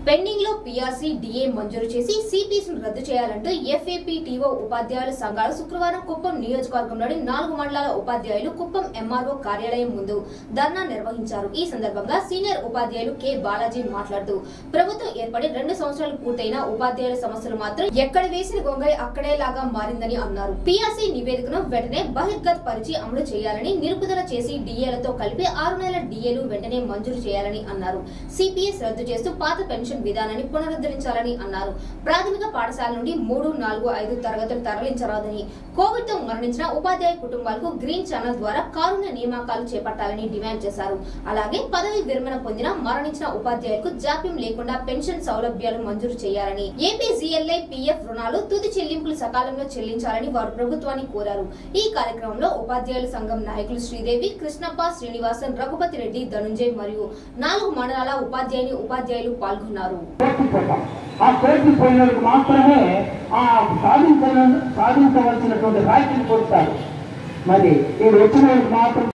pending లో PRC DA మంజూరు చేసి సిపిఎస్ ను రద్దు చేయాలంటూ ఎఫ్ఏపీటీఓ ఉపాధ్యాయుల సంఘాలు శుక్రవారం కుప్పం నియోజకవర్గంలోని నాలుగు మండలాల ఉపాధ్యాయులు కుప్పం ఎంఆర్ఓ కార్యాలయం ముందు ధర్నా నిర్వహించారు ఈ సందర్భంగా సీనియర్ ఉపాధ్యాయులు కె బాలాజీ మాట్లాడుతూ ప్రభుత్వం ఏర్పడి రెండు సంవత్సరాలు పూర్తయిన ఉపాధ్యాయుల సమస్యలు మాత్రం ఎక్కడ వేసిన గొంగళి అక్కడేలాగా మారిందని అన్నారు పీఆర్సీ నివేదికను వెంటనే బహిర్గత్ పరిచి అమలు చేయాలని నిలుపుదల చేసి డిఏలతో కలిపి ఆరు నెలల డిఏలు వెంటనే మంజూరు చేయాలని అన్నారు సిపిఎస్ రద్దు చేస్తూ పాత పెన్షన్ విధానాన్ని పునరుద్ధరించాలని అన్నారు ప్రాథమిక పాఠశాల నుండి మూడు నాలుగు ఐదు తరగతులు తరలించరాదని కోవిడ్ తో మరణించిన ఉపాధ్యాయ కుటుంబాలకు గ్రీన్ ఛానల్ ద్వారా కారుణ్య నియామకాలు చేపట్టాలని డిమాండ్ చేశారు అలాగే పదవి విరమణ పొందిన మరణించిన ఉపాధ్యాయులకు జాప్యం లేకుండా పెన్షన్ సౌలభ్యాలు మంజూరు చేయాలని ఏపీజీఎల్ఐ పీఎఫ్ రుణాలు తుది చెల్లింపులు సకాలంలో చెల్లించాలని వారు ప్రభుత్వాన్ని కోరారు ఈ కార్యక్రమంలో ఉపాధ్యాయుల సంఘం నాయకులు శ్రీదేవి కృష్ణప్ప శ్రీనివాసన్ రఘుపతి రెడ్డి ధనుంజయ్ మరియు నాలుగు మండలాల ఉపాధ్యాయుని ఉపాధ్యాయులు పాల్గొన్నారు కోర్టుకు పోతాం ఆ కోర్టుకు పోయినందుకు మాత్రమే ఆ సాధించిన సాధించవలసినటువంటి రాయితీని పొందుతారు మరి వీళ్ళు వచ్చినందుకు మాత్రం